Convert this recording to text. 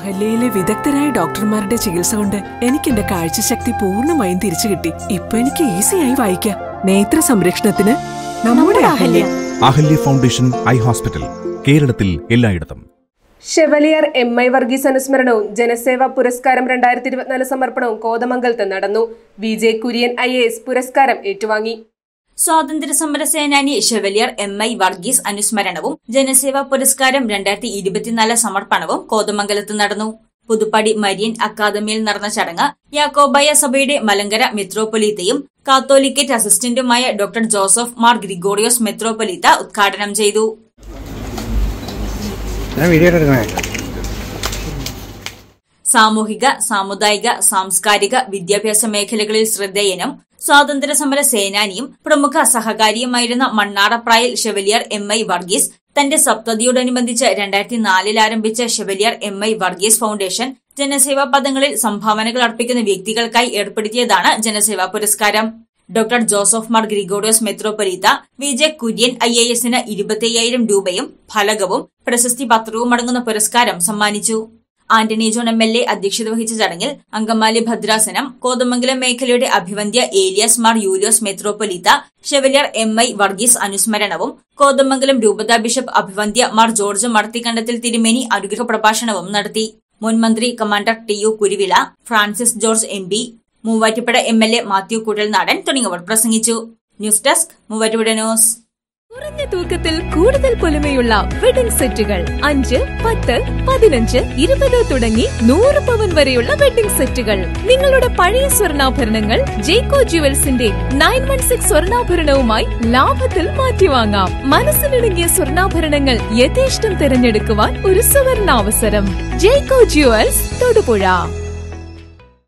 അഹല്യയിലെ വിദഗ്ധരായ ഡോക്ടർമാരുടെ ചികിത്സ കൊണ്ട് എനിക്ക് എന്റെ കാഴ്ചശക്തി പൂർണ്ണമായും തിരിച്ചു കിട്ടി ഇപ്പൊ എനിക്ക് ഈസിയായി വായിക്കാം നേത്ര സംരക്ഷണത്തിന് നമ്മുടെ Ahalya Ahalya foundation eye hospital കേരളത്തിൽ എല്ലായിടത്തും ഷെവലിയർ എം ഐ വർഗീസ് അനുസ്മരണവും ജനസേവാ പുരസ്കാരം രണ്ടായിരത്തി ഇരുപത്തിനാല് സമർപ്പണവും കോതമംഗലത്ത് നടന്നു V J Kurian I A S പുരസ്കാരം ഏറ്റുവാങ്ങി സ്വാതന്ത്ര്യ സമര സേനാനി ഷെവലിയർ എം ഐ വർഗീസ് അനുസ്മരണവും ജനസേവാ പുരസ്കാരം രണ്ടായിരത്തി ഇരുപത്തിനാല് സമർപ്പണവും കോതമംഗലത്ത് നടന്നു പുതുപ്പടി മരിയൻ അക്കാദമിയിൽ നടന്ന ചടങ്ങ് യാക്കോബായ സഭയുടെ മലങ്കര മെത്രോപൊലീത്തയും കാത്തോലിക്കറ്റ് അസിസ്റ്റന്റുമായ ഡോക്ടർ ജോസഫ് മാർ ഗ്രിഗോറിയോസ് മെത്രോപൊലീത്ത ഉദ്ഘാടനം ചെയ്തു ഞാൻ വീഡിയോ എടുക്കണേ സാമൂഹിക സാമുദായിക സാംസ്കാരിക വിദ്യാഭ്യാസ മേഖലകളിൽ ശ്രദ്ധേയനും സ്വാതന്ത്ര്യ സമര സേനാനിയും പ്രമുഖ സഹകാരിയുമായിരുന്ന Mannaraprayil chevalier M I Varghese തന്റെ സപ്തതിയോടനുബന്ധിച്ച് രണ്ടായിരത്തി നാലിൽ ആരംഭിച്ച chevalier M I Varghese foundation ജനസേവാ പദങ്ങളിൽ സംഭാവനകൾ അർപ്പിക്കുന്ന വ്യക്തികൾക്കായി ഏർപ്പെടുത്തിയതാണ് ജനസേവാ പുരസ്കാരം ഡോക്ടർ ജോസഫ് മാർ ഗ്രിഗോറിയോസ് മെത്രോപൊലീത്ത V J Kurian I A എസിന് ഇരുപത്തയ്യായിരം രൂപയും ഫലകവും പ്രശസ്തി പത്രവും അടങ്ങുന്ന പുരസ്കാരം സമ്മാനിച്ചു Antony John M L A അധ്യക്ഷത വഹിച്ച ചടങ്ങിൽ അങ്കമാലി ഭദ്രാസനം കോതമംഗലം മേഖലയുടെ അഭിവന്ദ്യ ഏലിയസ് മാർ യൂലിയോസ് മെത്രോപൊലീത്ത ഷെവലിയർ എം ഐ വർഗീസ് അനുസ്മരണവും കോതമംഗലം രൂപതാ ബിഷപ്പ് അഭിവന്ദ്യ മാർ ജോർജ് മടത്തിക്കണ്ടത്തിൽ തിരുമേനി അനുഗ്രഹ പ്രഭാഷണവും നടത്തി മുൻ മന്ത്രി commander T U Kuruvila Francis George M P Muvattupuzha M L A Mathew Kuzhalnadan തുടങ്ങിയവർ പ്രസംഗിച്ചു ന്യൂസ് ഡെസ്ക് മൂവാറ്റുപുഴ ന്യൂസ് കുറഞ്ഞ തൂക്കത്തിൽ കൂടുതൽ പൊലിമയുള്ള വെഡിംഗ് സെറ്റുകൾ അഞ്ച് പത്ത് പതിനഞ്ച് ഇരുപത് തുടങ്ങി നൂറ് പവൻ വരെയുള്ള വെഡിംഗ് സെറ്റുകൾ നിങ്ങളുടെ പഴയ സ്വർണ്ണാഭരണങ്ങൾ ജേക്കോ ജുവൽസിന്റെ നയൻ വൺ സിക്സ് സ്വർണ്ണാഭരണവുമായി ലാഭത്തിൽ മാറ്റിവാങ്ങാം മനസ്സിലിണങ്ങിയ സ്വർണ്ണാഭരണങ്ങൾ യഥേഷ്ടം തിരഞ്ഞെടുക്കുവാൻ ഒരു സുവർണാവസരം ജേക്കോ ജുവൽസ് തൊടുപുഴ